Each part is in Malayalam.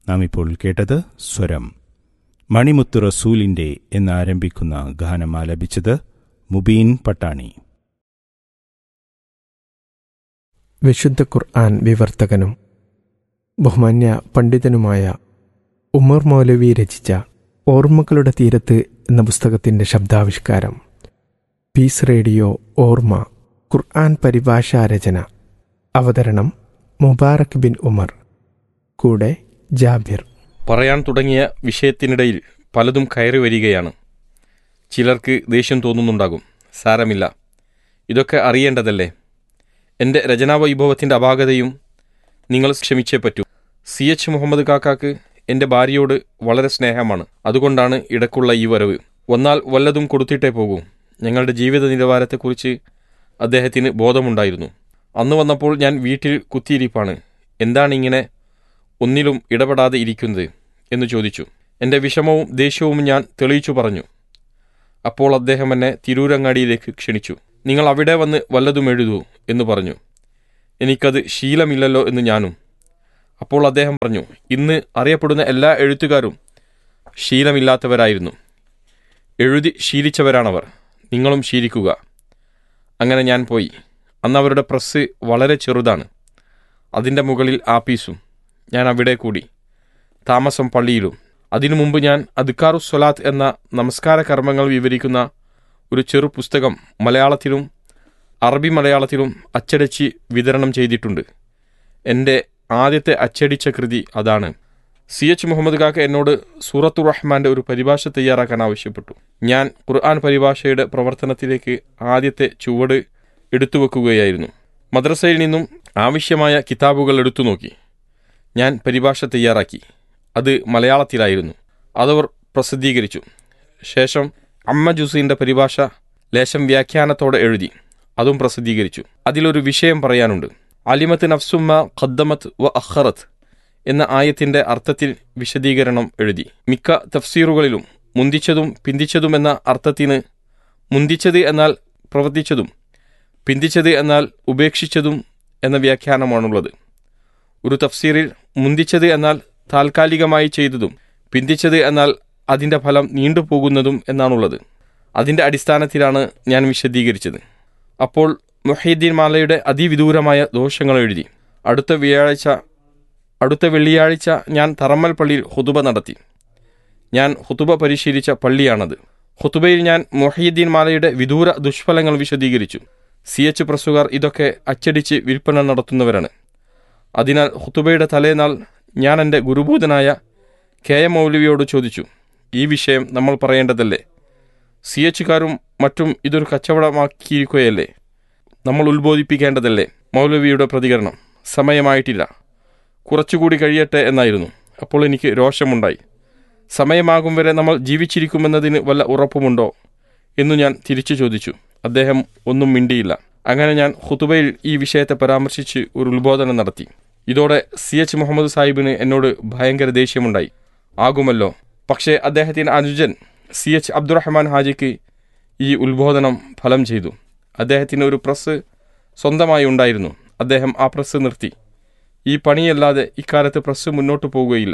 നാം ഇപ്പോൾ കേട്ടത് സ്വരം മണിമുത്ത് റസൂലിൻ്റെ എന്നാരംഭിക്കുന്ന ഗാനം ആലപിച്ചത് മുബീൻ പട്ടാണി വിശുദ്ധ ഖുർആൻ വിവർത്തകനും ബഹുമാന്യ പണ്ഡിതനുമായ ഉമർ മൗലവി രചിച്ച ഓർമ്മകളുടെ തീരത്ത് എന്ന പുസ്തകത്തിൻ്റെ ശബ്ദാവിഷ്കാരം പീസ് റേഡിയോ ഓർമ്മ ഖുർആൻ പരിഭാഷാരചന അവതരണം മുബാറക് ബിൻ ഉമർ കൂടെ ജാബിർ പറയാൻ തുടങ്ങിയ വിഷയത്തിനിടയിൽ പലതും കയറി വരികയാണ് ചിലർക്ക് ദേഷ്യം തോന്നുന്നുണ്ടാകും സാരമില്ല ഇതൊക്കെ അറിയേണ്ടതല്ലേ എൻ്റെ രചനാവൈഭവത്തിൻ്റെ അപാകതയും നിങ്ങൾ ക്ഷമിച്ചേ പറ്റൂ സി എച്ച് മുഹമ്മദ് കാക്കാക്ക് എൻ്റെ ഭാര്യയോട് വളരെ സ്നേഹമാണ് അതുകൊണ്ടാണ് ഇടക്കുള്ള ഈ വരവ് വന്നാൽ വല്ലതും കൊടുത്തിട്ടേ പോകൂ ഞങ്ങളുടെ ജീവിത നിലവാരത്തെക്കുറിച്ച് അദ്ദേഹത്തിന് ബോധമുണ്ടായിരുന്നു അന്ന് വന്നപ്പോൾ ഞാൻ വീട്ടിൽ കുത്തിയിരിപ്പാണ് എന്താണിങ്ങനെ ഒന്നിലും ഇടപെടാതെ ഇരിക്കുന്നത് എന്ന് ചോദിച്ചു എൻ്റെ വിഷമവും ദേഷ്യവും ഞാൻ തെളിയിച്ചു പറഞ്ഞു അപ്പോൾ അദ്ദേഹം എന്നെ തിരൂരങ്ങാടിയിലേക്ക് ക്ഷണിച്ചു നിങ്ങൾ അവിടെ വന്ന് വല്ലതും എഴുതൂ എന്ന് പറഞ്ഞു എനിക്കത് ശീലമില്ലല്ലോ എന്ന് ഞാനും അപ്പോൾ അദ്ദേഹം പറഞ്ഞു ഇന്ന് അറിയപ്പെടുന്ന എല്ലാ എഴുത്തുകാരും ശീലമില്ലാത്തവരായിരുന്നു എഴുതി ശീലിച്ചവരാണവർ നിങ്ങളും ശീലിക്കുക അങ്ങനെ ഞാൻ പോയി അന്ന് അവരുടെ പ്രസ് വളരെ ചെറുതാണ് അതിൻ്റെ മുകളിൽ ആപ്പീസും ഞാൻ അവിടെ കൂടി താമസം പള്ളിയിലും അതിനു മുമ്പ് ഞാൻ അദ്ക്കാറു സ്വലാത്ത് എന്ന നമസ്കാര കർമ്മങ്ങൾ വിവരിക്കുന്ന ഒരു ചെറു പുസ്തകം മലയാളത്തിലും അറബി മലയാളത്തിലും അച്ചടിച്ച് വിതരണം ചെയ്തിട്ടുണ്ട് എൻ്റെ ആദ്യത്തെ അച്ചടിച്ച കൃതി അതാണ് സി എച്ച് മുഹമ്മദ് കാക്ക എന്നോട് സൂറത്തുർ റഹ്മാൻ്റെ ഒരു പരിഭാഷ തയ്യാറാക്കാൻ ആവശ്യപ്പെട്ടു ഞാൻ ഖുർആൻ പരിഭാഷയുടെ പ്രവർത്തനത്തിലേക്ക് ആദ്യത്തെ ചുവട് എടുത്തുവെക്കുകയായിരുന്നു മദ്രസയിൽ നിന്നും ആവശ്യമായ കിതാബുകൾ എടുത്തു നോക്കി ഞാൻ പരിഭാഷ തയ്യാറാക്കി അത് മലയാളത്തിലായിരുന്നു അതവർ പ്രസിദ്ധീകരിച്ചു ശേഷം അമ്മ ജുസീൻ്റെ പരിഭാഷ ലേശം വ്യാഖ്യാനത്തോടെ എഴുതി അതും പ്രസിദ്ധീകരിച്ചു അതിലൊരു വിഷയം പറയാനുണ്ട് അലിമത്ത് നഫ്സുമ്മ ഖദ്ദമത്ത് വ അഖറത്ത് എന്ന ആയത്തിന്റെ അർത്ഥത്തിൽ വിശദീകരണം എഴുതി മിക്ക തഫ്സീറുകളിലും മുന്തിച്ചതും പിന്തിച്ചതും എന്ന അർത്ഥത്തിന് മുന്തിച്ചത് എന്നാൽ പ്രവർത്തിച്ചതും പിന്തിച്ചത് എന്നാൽ ഉപേക്ഷിച്ചതും എന്ന വ്യാഖ്യാനമാണുള്ളത് ഒരു തഫ്സീറിൽ മുന്തിച്ചത് എന്നാൽ താൽക്കാലികമായി ചെയ്തതും പിന്തിച്ചത് എന്നാൽ അതിൻ്റെ ഫലം നീണ്ടുപോകുന്നതും എന്നാണുള്ളത് അതിൻ്റെ അടിസ്ഥാനത്തിലാണ് ഞാൻ വിശദീകരിച്ചത് അപ്പോൾ മുഹീദ്ദീൻ മാലയുടെ അതിവിദൂരമായ ദോഷങ്ങൾ എഴുതി അടുത്ത വ്യാഴാഴ്ച അടുത്ത വെള്ളിയാഴ്ച ഞാൻ തറമ്മൽ പള്ളിയിൽ ഹുതുബ നടത്തി ഞാൻ ഹുതുബ പരിശീലിച്ച പള്ളിയാണത് ഹുതുബയിൽ ഞാൻ മൊഹീദ്ദീൻ മാലയുടെ വിദൂര ദുഷ്ഫലങ്ങൾ വിശദീകരിച്ചു സി എച്ച് പ്രസുകാർ ഇതൊക്കെ അച്ചടിച്ച് വിൽപ്പന നടത്തുന്നവരാണ് അതിനാൽ ഹുതുബയുടെ തലേനാൾ ഞാൻ എൻ്റെ ഗുരുഭൂതനായ കെ എം മൗലവിയോട് ചോദിച്ചു ഈ വിഷയം നമ്മൾ പറയേണ്ടതല്ലേ സി എച്ചുകാരും മറ്റും ഇതൊരു കച്ചവടമാക്കിയിരിക്കുകയല്ലേ നമ്മൾ ഉത്ബോധിപ്പിക്കേണ്ടതല്ലേ മൗലവിയുടെ പ്രതികരണം സമയമായിട്ടില്ല കുറച്ചുകൂടി കഴിയട്ടെ എന്നായിരുന്നു അപ്പോൾ എനിക്ക് രോഷമുണ്ടായി സമയമാകും വരെ നമ്മൾ ജീവിച്ചിരിക്കുമെന്നതിന് വല്ല ഉറപ്പുമുണ്ടോ എന്നു ഞാൻ തിരിച്ചു ചോദിച്ചു അദ്ദേഹം ഒന്നും മിണ്ടിയില്ല അങ്ങനെ ഞാൻ ഹുതുബയിൽ ഈ വിഷയത്തെ പരാമർശിച്ച് ഒരു ഉത്ബോധനം നടത്തി ഇതോടെ സി എച്ച് മുഹമ്മദ് സാഹിബിന് എന്നോട് ഭയങ്കര ദേഷ്യമുണ്ടായി ആകുമല്ലോ പക്ഷേ അദ്ദേഹത്തിൻ്റെ അനുജൻ സി എച്ച് അബ്ദുറഹ്മാൻ ഹാജിക്ക് ഈ ഉത്ബോധനം ഫലം ചെയ്തു അദ്ദേഹത്തിന് ഒരു പ്രസ് സ്വന്തമായി ഉണ്ടായിരുന്നു അദ്ദേഹം ആ പ്രസ് നിർത്തി ഈ പണിയല്ലാതെ ഇക്കാലത്ത് പ്രസ് മുന്നോട്ട് പോവുകയില്ല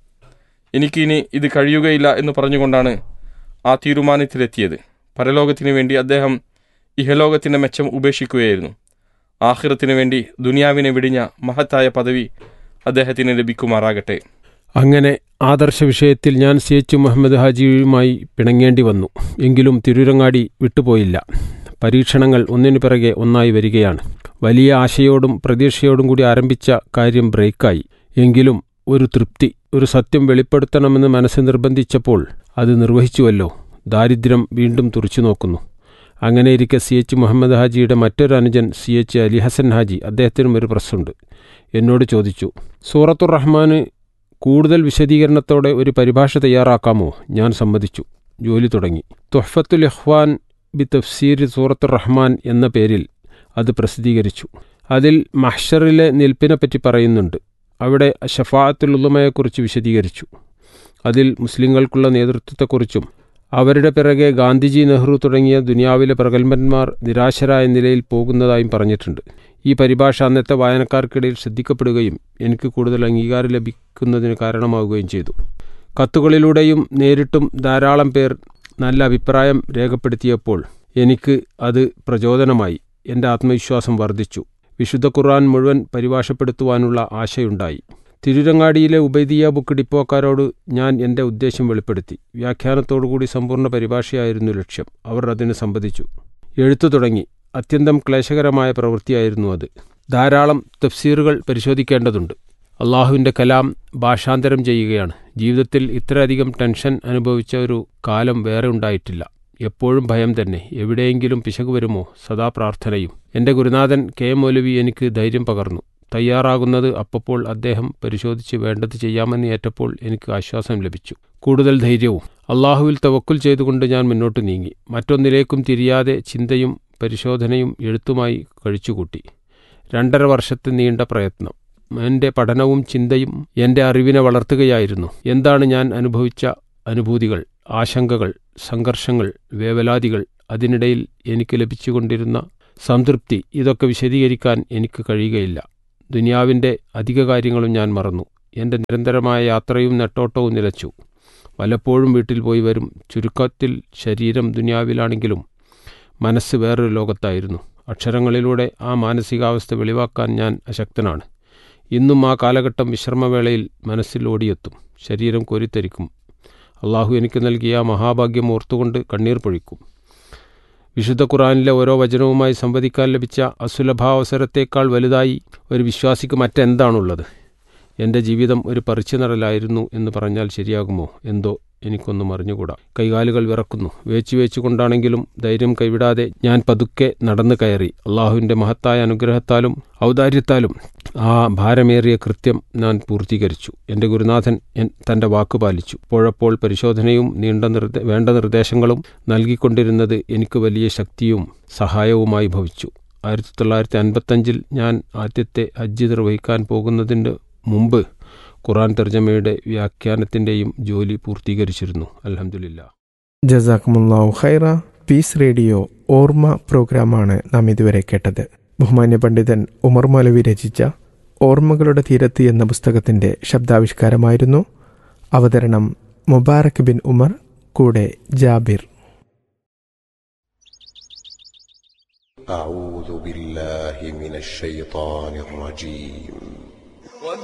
എനിക്കിനി ഇത് കഴിയുകയില്ല എന്ന് പറഞ്ഞുകൊണ്ടാണ് ആ തീരുമാനത്തിലെത്തിയത് പരലോകത്തിനു വേണ്ടി അദ്ദേഹം ഇഹലോകത്തിൻ്റെ മെച്ചം ഉപേക്ഷിക്കുകയായിരുന്നു ആഹിറത്തിനു വേണ്ടി ദുനിയാവിനെ വെടിഞ്ഞ മഹത്തായ പദവി അദ്ദേഹത്തിന് ലഭിക്കുമാറാകട്ടെ അങ്ങനെ ആദർശ വിഷയത്തിൽ ഞാൻ സി എച്ച് മുഹമ്മദ് ഹാജിയുമായി പിണങ്ങേണ്ടി വന്നു എങ്കിലും തിരുരങ്ങാടി വിട്ടുപോയില്ല പരീക്ഷണങ്ങൾ ഒന്നിനു പിറകെ ഒന്നായി വരികയാണ് വലിയ ആശയോടും പ്രതീക്ഷയോടും കൂടി ആരംഭിച്ച കാര്യം ബ്രേക്കായി എങ്കിലും ഒരു തൃപ്തി ഒരു സത്യം വെളിപ്പെടുത്തണമെന്ന് മനസ്സ് നിർബന്ധിച്ചപ്പോൾ അത് നിർവഹിച്ചുവല്ലോ ദാരിദ്ര്യം വീണ്ടും തുറച്ചു നോക്കുന്നു അങ്ങനെ ഇരിക്കെ സി എച്ച് മുഹമ്മദ് ഹാജിയുടെ മറ്റൊരു അനുജൻ സി എച്ച് അലി ഹസൻ ഹാജി അദ്ദേഹത്തിനും ഒരു പ്രസ്സുണ്ട് എന്നോട് ചോദിച്ചു സൂറത്തുർ റഹ്മാന് കൂടുതൽ വിശദീകരണത്തോടെ ഒരു പരിഭാഷ തയ്യാറാക്കാമോ ഞാൻ സമ്മതിച്ചു ജോലി തുടങ്ങി തുഹഫത്തുൽ ഇഹ്വാൻ ബി തഫ്സീർ സൂറത്തുർ റഹ്മാൻ എന്ന പേരിൽ അത് പ്രസിദ്ധീകരിച്ചു അതിൽ മഹ്ഷറിലെ നിൽപ്പിനെപ്പറ്റി പറയുന്നുണ്ട് അവിടെ ഷഫാഅത്തുൽ ഉലമയെക്കുറിച്ച് വിശദീകരിച്ചു അതിൽ മുസ്ലിങ്ങൾക്കുള്ള നേതൃത്വത്തെക്കുറിച്ചും അവരുടെ പിറകെ ഗാന്ധിജി നെഹ്റു തുടങ്ങിയ ദുനിയാവിലെ പ്രഗത്ഭന്മാർ നിരാശരായ നിലയിൽ പോകുന്നതായും പറഞ്ഞിട്ടുണ്ട് ഈ പരിഭാഷ അന്നത്തെ വായനക്കാർക്കിടയിൽ ശ്രദ്ധിക്കപ്പെടുകയും എനിക്ക് കൂടുതൽ അംഗീകാരം ലഭിക്കുന്നതിന് കാരണമാവുകയും ചെയ്തു കത്തുകളിലൂടെയും നേരിട്ടും ധാരാളം പേർ നല്ല അഭിപ്രായം രേഖപ്പെടുത്തിയപ്പോൾ എനിക്ക് അത് പ്രചോദനമായി എൻ്റെ ആത്മവിശ്വാസം വർദ്ധിച്ചു വിശുദ്ധ ഖുർആൻ മുഴുവൻ പരിഭാഷപ്പെടുത്തുവാനുള്ള ആശയുണ്ടായി തിരുരങ്ങാടിയിലെ ഉബൈദിയ ബുക്ക് ഡിപ്പോക്കാരോട് ഞാൻ എൻ്റെ ഉദ്ദേശം വെളിപ്പെടുത്തി വ്യാഖ്യാനത്തോടുകൂടി സമ്പൂർണ്ണ പരിഭാഷയായിരുന്നു ലക്ഷ്യം അവർ അതിന് സമ്മതിച്ചു എഴുത്തു തുടങ്ങി അത്യന്തം ക്ലേശകരമായ പ്രവൃത്തിയായിരുന്നു അത് ധാരാളം തഫ്സീറുകൾ പരിശോധിക്കേണ്ടതുണ്ട് അള്ളാഹുവിൻ്റെ കലാം ഭാഷാന്തരം ചെയ്യുകയാണ് ജീവിതത്തിൽ ഇത്രയധികം ടെൻഷൻ അനുഭവിച്ച ഒരു കാലം വേറെ ഉണ്ടായിട്ടില്ല എപ്പോഴും ഭയം തന്നെ എവിടെയെങ്കിലും പിശക് വരുമോ സദാ പ്രാർത്ഥനയും എൻ്റെ ഗുരുനാഥൻ കെ മൗലവി എനിക്ക് ധൈര്യം പകർന്നു തയ്യാറാകുന്നത് അപ്പപ്പോൾ അദ്ദേഹം പരിശോധിച്ച് വേണ്ടത് ചെയ്യാമെന്ന് ഏറ്റപ്പോൾ എനിക്ക് ആശ്വാസം ലഭിച്ചു കൂടുതൽ ധൈര്യവും അള്ളാഹുവിൽ തവക്കുൽ ചെയ്തുകൊണ്ട് ഞാൻ മുന്നോട്ട് നീങ്ങി മറ്റൊന്നിലേക്കും തിരിയാതെ ചിന്തയും പരിശോധനയും എഴുത്തുമായി കഴിച്ചുകൂട്ടി രണ്ടര വർഷത്തെ നീണ്ട പ്രയത്നം എൻ്റെ പഠനവും ചിന്തയും എൻ്റെ അറിവിനെ വളർത്തുകയായിരുന്നു എന്താണ് ഞാൻ അനുഭവിച്ച അനുഭൂതികൾ ആശങ്കകൾ സംഘർഷങ്ങൾ വേവലാതികൾ അതിനിടയിൽ എനിക്ക് ലഭിച്ചുകൊണ്ടിരുന്ന സംതൃപ്തി ഇതൊക്കെ വിശദീകരിക്കാൻ എനിക്ക് കഴിയുകയില്ല ദുനിയാവിൻ്റെ അധിക കാര്യങ്ങളും ഞാൻ മറന്നു എൻ്റെ നിരന്തരമായ യാത്രയും നെട്ടോട്ടവും നിലച്ചു വല്ലപ്പോഴും വീട്ടിൽ പോയി വരും ചുരുക്കത്തിൽ ശരീരം ദുനിയാവിലാണെങ്കിലും മനസ്സ് വേറൊരു ലോകത്തായിരുന്നു അക്ഷരങ്ങളിലൂടെ ആ മാനസികാവസ്ഥ വെളിവാക്കാൻ ഞാൻ അശക്തനാണ് ഇന്നും ആ കാലഘട്ടം വിശ്രമവേളയിൽ മനസ്സിൽ ഓടിയെത്തും ശരീരം കോരിത്തരിക്കും അള്ളാഹു എനിക്ക് നൽകിയ ആ മഹാഭാഗ്യം ഓർത്തുകൊണ്ട് കണ്ണീർ പൊഴിക്കും വിശുദ്ധ ഖുറാനിലെ ഓരോ വചനവുമായി സംവദിക്കാൻ ലഭിച്ച അസുലഭാവസരത്തേക്കാൾ വലുതായി ഒരു വിശ്വാസിക്ക് മറ്റെന്താണുള്ളത് എൻ്റെ ജീവിതം ഒരു പറിച്ചു നടലായിരുന്നു എന്ന് പറഞ്ഞാൽ ശരിയാകുമോ എന്തോ എനിക്കൊന്നും അറിഞ്ഞുകൂടാ കൈകാലുകൾ വിറക്കുന്നു വേച്ചു വേച്ചുകൊണ്ടാണെങ്കിലും ധൈര്യം കൈവിടാതെ ഞാൻ പതുക്കെ നടന്നു കയറി അള്ളാഹുവിൻ്റെ മഹത്തായ അനുഗ്രഹത്താലും ഔദാര്യത്താലും ആ ഭാരമേറിയ കൃത്യം ഞാൻ പൂർത്തീകരിച്ചു എൻ്റെ ഗുരുനാഥൻ തൻ്റെ വാക്ക് പാലിച്ചു പോഴപ്പോൾ പരിശോധനയും നീണ്ട നിർദ്ദേ വേണ്ട നിർദ്ദേശങ്ങളും നൽകിക്കൊണ്ടിരുന്നത് എനിക്ക് വലിയ ശക്തിയും സഹായവുമായി ഭവിച്ചു ആയിരത്തി തൊള്ളായിരത്തി അൻപത്തഞ്ചിൽ ഞാൻ ആദ്യത്തെ ഹജ്ജ് നിർവഹിക്കാൻ പോകുന്നതിൻ്റെ മുമ്പ് ഖുറാൻ തർജ്ജമയുടെ വ്യാഖ്യാനത്തിൻ്റെയും ജോലി പൂർത്തീകരിച്ചിരുന്നു അലഹമില്ല ജസാഖ്മുല്ലാഹു ഖൈറ പീസ് റേഡിയോ ഓർമ്മ പ്രോഗ്രാമാണ് നാം ഇതുവരെ കേട്ടത് ബഹുമാന്യ പണ്ഡിതൻ ഉമർ മൗലവി രചിച്ച ഓർമ്മകളുടെ തീരത്ത് എന്ന പുസ്തകത്തിന്റെ ശബ്ദാവിഷ്കാരമായിരുന്നു അവതരണം മുബാറക് ബിൻ ഉമർ കൂടെ ജാബിർ أعوذ بالله من الشيطان الرجيم